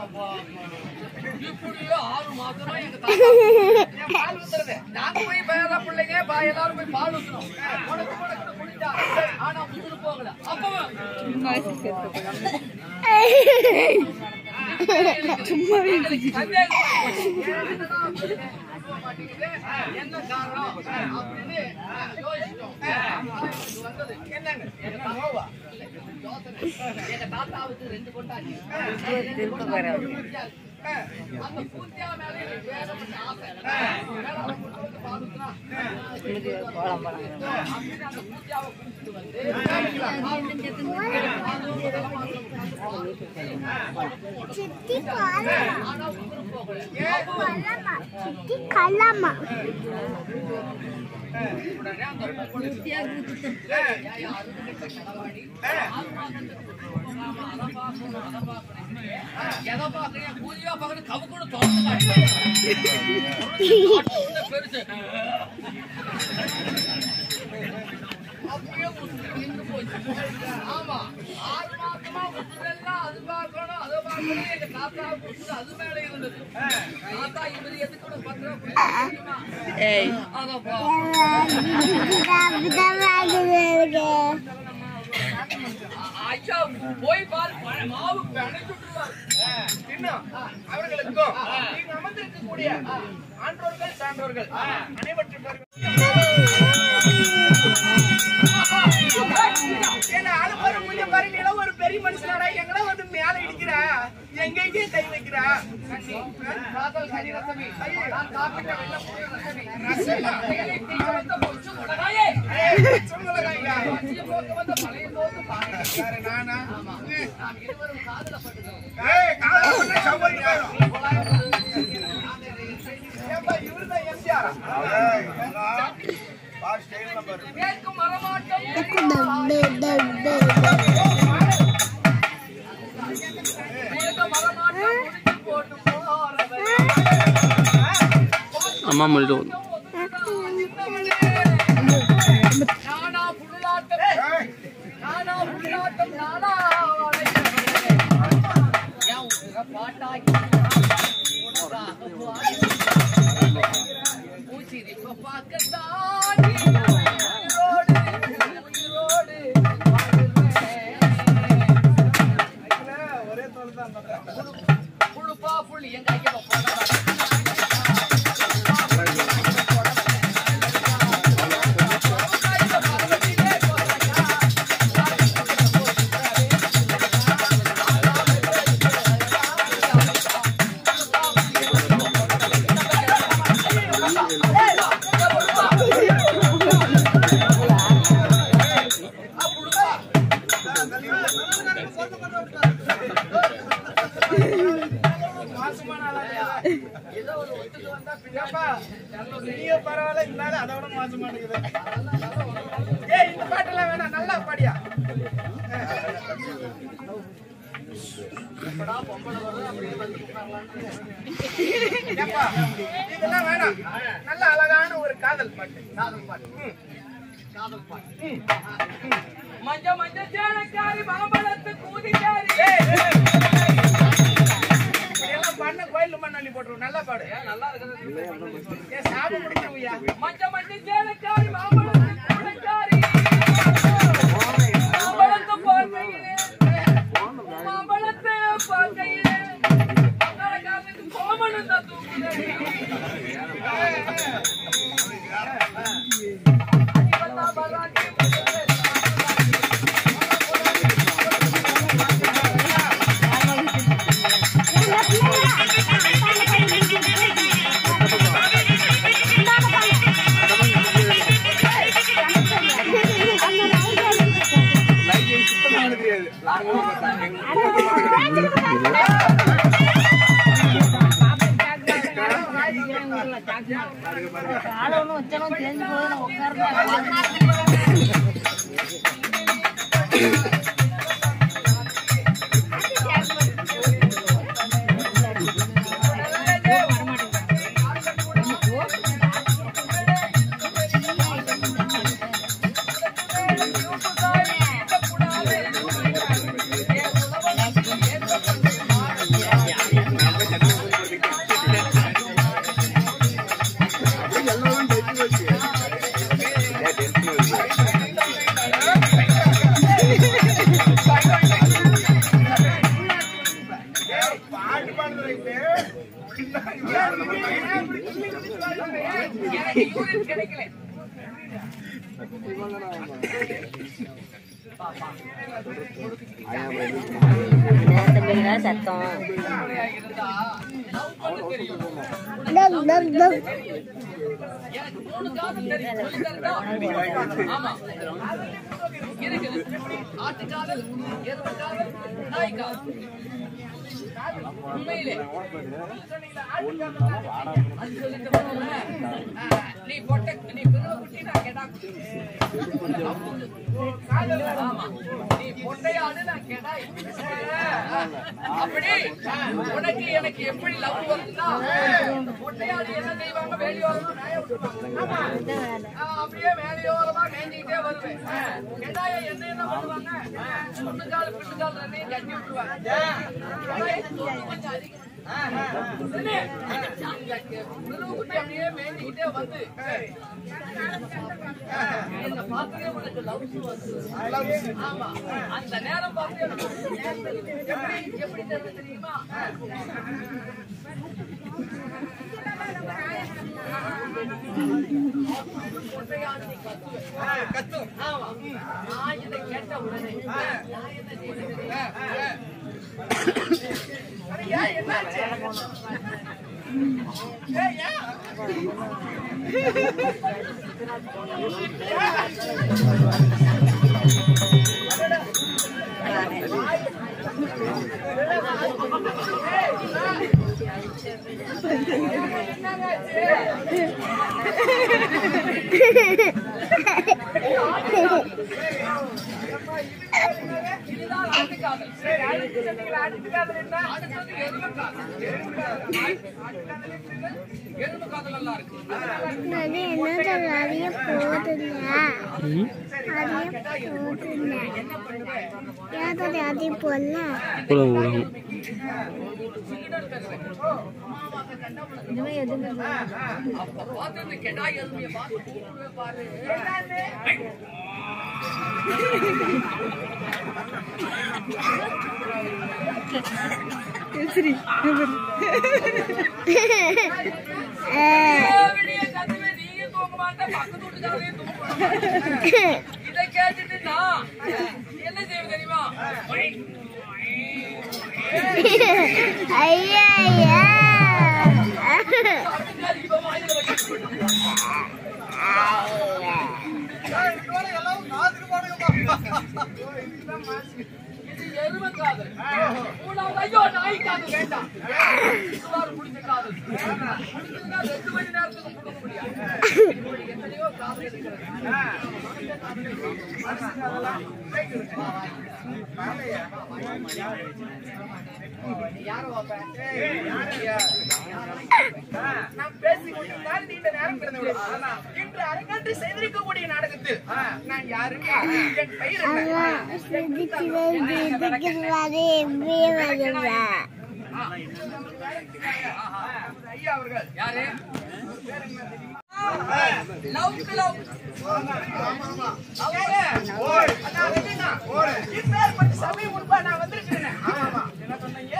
இப்படி ஆறு மாசமா எங்க தாத்தா பால் ஊத்துறது நாங்க போய் பேர பிள்ளைங்க பா எல்லாரும் போய் பால் ஊத்துறோம் உனக்கு உனக்கு குடிச்சா ஆனா முத்துட்டு போகல அப்பவும் சும்மா என்ன காரணம் அப்படின்னு யோசிச்சோம் வந்தது என்னங்க எங்க தாத்தாவா? யோசனை. எங்க தாத்தாவுக்கு ரெண்டு கொண்டாடி அந்த பூத்தியா மேல எனக்கு வேணும்னு ஆசை மேல அவங்க வந்து பாத்துக்கலாம் அப்படின்னு அந்த பூத்தியாவை கூட்டிட்டு வந்து சித்தி கல்லம்மா ஆனா ஊருக்கு போகல கல்லம்மா சித்தி கல்லம்மா உடனே அந்த பொம்பளை ஏய், அறுபது செலவாடி ஆறு மாசத்துக்கு போகாம அதை பார்க்கணும், அதை பார்க்கணும். எதை பார்க்கறியா? கூலியா பார்க்கணும், கவுக்குன்னு திறந்து காட்டுறாங்க. காட்டுக்குள்ள பெருசு. அப்படியே உசுரு நின்று போச்சு. ஆமா, ஆறு மாசமா உசுரெல்லாம் அது பார்க்கணும், அதை பார்க்கணும். எங்க தாத்தாவுக்கு உசுரு அது மேல இருந்தது. தாத்தா இவரு எதுக்கு கூட பத்திரமா போய் தெரியுமா? அதை பா. ஐயா, போய் பாரு, பழ- மாவு பிணைஞ்சு விட்டுருவாரு. இன்னும் அவர்களுக்கும் இங்கு அமர்ந்திருக்கக்கூடிய ஆன்றோர்கள் சான்றோர்கள் அனைவற்றையும் பாருங்க. என்ன அனுப்புற முடிய பாரு நீ எல்லாம் ஒரு பெரிய மனுஷனாடா எங்கடா வந்து மேல இடிக்கிற எங்க எங்கே கை வைக்கிற காதல் கரி ரசமி. நான் சாப்பிட்ட வெள்ளை பூரி ரசமி. கையிலே தீ வந்த பொச்சு உலகாயே. சொல்லுங்க பச்சை போக்கு வந்த பழைய சோத்து பானை. யாரு நானா நாம் இருவரும் காதல பட்டுகிறோம். ஏய் காலையில பண்ண சம்பளம் வேணும் ஏப்பா, இவருதான் எம்ஜிஆர். கேட்கும் மரமாட்டம் கேட்கும் மரமாட்டம் முடிச்சு போட்டு போறவன். அம்மா முடியும் நானா புல்லாட்டம் நானா புல்லாட்டம் நானா என் உயிரை பாட்டாக்கி உனக்காக பாடுறேன். உசிரிப்ப பார்க்கத்தான் நீ உயிரோடு, உயிரோடு வாழ்றேன். ஒரே தோல் தான் புழு- புழுப்பா புள்ளி எங்க ஐயா போட ஏதோ ஒரு ஒத்துக்கு வந்தா ஏப்பா, நீயே பரவாயில்ல இருந்தாலும் அதை விட மோசமா இருக்குது ஏய் இந்த பாட்டெல்லாம் வேணாம் நல்லா பாடியா ஏப்பா, இதெல்லாம் வேணாம் நல்ல அழகான ஒரு காதல் பாட்டு காதல் பாட்டு காதல் பாட்டு மஞ்ச மஞ்ச சேனக்காரி மாம்பழத்து கூதிக்காரி இதெல்லாம் பண்ண கோயில் மண்ணி போட்டுருவோம் நல்லா பாடு நல்லா இருக்குது ஏன் சாபம் முடிக்கிறவையா மஞ்ச மஞ்ச சேனக்காரி மாம்பழத்து கூதிக்காரி மாம்பழத்து பார்க்கையிலே மாம்பழத்தை பார்க்கையிலே நடக்காதுக்கு கோமணம் தான் தூக்குதடி. அடிபட்டா பராட்டி எனக்கு யூரின் கிடைக்கல தம்பிங்களா சத்தம் இருந்தா லவ் பண்ண தெரியும் டக் டக் டக் எனக்கு மூணு காதல் தெரியும் சொல்லி தரட்டா? ஆமா இருக்குது ஆட்டுக்காதல் எருமை காதல் நாய் காதல் உண்மையிலே அது சொல்லிட்டு போறேன். ஆ, நீ பொட்ட நீ பிறவை குட்டி நான் கெடா குட்டி. ஆமா நீ பொட்டையாடு நான் கெடாய் அப்படி உனக்கு எனக்கு எப்படி லவ் வருதுன்னா பொட்டையாடு என்ன செய்வாங்க வெளியோரமா நாய விட்டுருவாங்க ஆ, அப்படியே மேலையோரமா மேய்ஞ்சிக்கிட்டே வருவேன் கெடாய என்ன என்ன பண்ணுவாங்க முன்னுக்கால் பின்னுக்கால் ரெண்டையும் கட்டி விட்டுருவாங்க கெடாய் கொஞ்சம் அதிகம் குட்டி அப்படியே மேய்ஞ்சிக்கிட்டே வந்து என்ன பார்த்ததே உனக்கு லவ் வந்து ஆமா அந்த நேரம் பார்த்து எனக்கு எப்படி எப்படி தெரியுது தெரியுமா கொட்டையாடு நீ கத்துவேன் கத்தும் ஆமா நான் இதை கேட்ட உடனே நான் என்ன செய்வேன் என்னாச்சு ஏய், ஏன்? இதுதான் ஆட்டுக்காதல். சரி, அடுத்து சொன்னீங்களே, ஆட்டுக்காதல் என்ன? அடுத்தது எருமைக்காதல். ஆட்டுக்காதல் எப்படி? எருமைக்காதல் நல்லா இருக்கு. அது என்ன நிறைய போதுங்க நிறைய போதுங்க ஏதாவது அதே போல அப்ப பார்த்து இந்த கெடா எருமையை பார்த்து கூப்பிடுவே பாரு. விடிய கத்துவே, நீயும் தூங்க மாட்ட, பக்கத்து வீட்டுக்காரரையும் தூங்குவாங்க. இதை கேட்டுட்டு நான் என்ன செய்வேன் தெரியுமா ஐயா ஐயா அப்படின்னா இவன் வாயில வைக்க இது எருமை காதல். மூணாவது, ஐயோ, நாய் காதல் வேண்டாம். சுமார் முடிஞ்ச காதல். முடிஞ்சதுன்னா ரெண்டு மணி நேரத்துக்கு முடுக்க முடியாது. இப்படி எத்தனையோ காதல் இருக்கிறது. நீ யாரை வைப்ப? நான் பேசிக் கொண்டிருந்தால் நீண்ட நேரம் கிடந்து விடும். ஆனால் இன்று அரங்கேற்றி செய்திருக்கக்கூடிய நாடகத்தில் நான் யாரு என் பெயர் என்ன அதான் சிரிக்கிறது இதுக்கிறது எப்படி வருவா ஐயா அவர்கள் யாரு லவ் டு லவ் அவரே, அண்ணா, ரெட்டினா, இப்பேற்பட்ட சபை முன்பா நான் வந்திருக்கிறேன். என்ன சொன்னீங்க?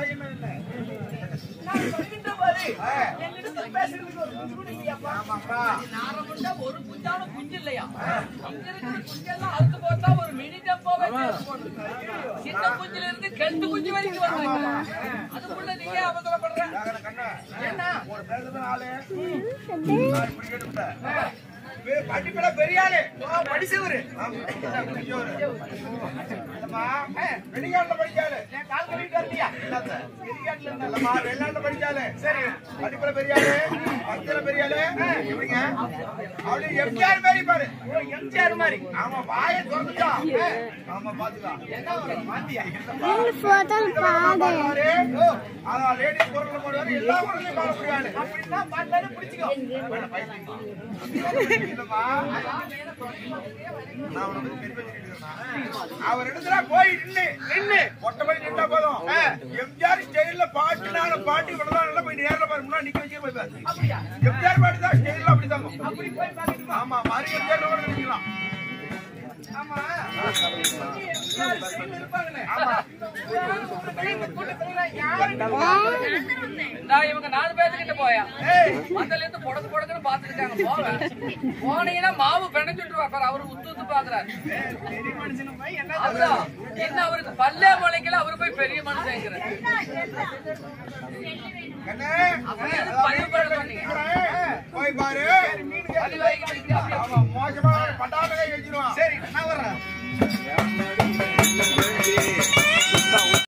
நான் சொல்கின்ற போது, என்னிடத்தில் பேசுறதுக்கு ஒரு குஞ்சு கூட இல்லையாப்பா? நாரமுண்டா ஒரு குஞ்சான குஞ்சு இல்லையா இங்க இருக்கிற குஞ்செல்லாம் அறுத்து போட்டா ஒரு மினி டப்பாவே சேர்த்து போடணும். சின்ன குஞ்சுல இருந்து கெட்டு குஞ்சு வரைக்கும் வருவாங்க அதுக்குள்ள நீங்க அவசரப்படுற என்ன? படிப்புல பெரிய ஆளு ஓ, படிச்சவரு வெளிநாட்டுல படிச்சாலு என் கால் கழுவிட்டு வரலையா வெளிநாட்டுல இல்லம்மா வெளிநாட்டுல படிச்சாலு சரி படிப்புல பெரிய ஆளு பக்தியில பெரிய ஆளு எப்படிங்க அவளு எம்ஜிஆர் மாதிரி பாரு எம்ஜிஆர் மாதிரி ஆமா வாயை திறந்துட்டா ஆமா பாத்துக்கலாம் என்ன ஒரு மாத்தியா போட்டோ பாடு பாரு அதான் லேடிஸ் குரல்ல போடுவாரு எல்லா குரலையும் பாட முடியாது அப்படின்னா பாட்டாலும் பிடிச்சிக்கோ வேணாம், பைத்தியம். இல்லம்மா. நான் உனக்கு பெரிய பெரிய இருக்கிறேனா? அவர் இடத்துல போய் நின்னு நின்னு ஒட்டமணி நின்றா போதும் எம்ஜிஆர் ஸ்டைல்ல பாட்டுனால பாட்டு இவ்வளவுதான் நல்லா போய் நேர்ல பாரு முன்னாடி நிக்க வச்சு போய் பாரு அப்படியா எம்ஜிஆர் பாட்டு தான் ஸ்டைல்ல அப்படிதான் அப்படி போய் பாக்கணுமா ஆமா மாதிரி எம்ஜிஆர் கூட நிக்கலாம் ஆமா இருப்பாங்களே ஆமா கூட்டத்துல யாரு இந்தா இவங்க நாலு பேர்த்துக்கிட்ட போயா ஏய் மந்தல இருந்து புடக்கு புடக்குன்னு பாத்துக்கிட்டாங்க போவேன் போனீங்கன்னா மாவு பிணைஞ்சுட்டு பாப்பாரு அவரு உத்து உத்து பாக்குறாரு பெரிய மனுஷனு போய் என்ன அதுதான் என்ன அவருக்கு பல்லே முளைக்கல அவரு போய் பெரிய மனுஷங்கிறார் கண்ணே அப்புறம் எதுக்கு பதிவு பண்ண சொன்னீங்க போய் பாரு பதிவு வைக்க வைக்க அப்படியே ஆமா மோசமா பட்டாளை வச்சிருவான் சரி நான் வர்றேன்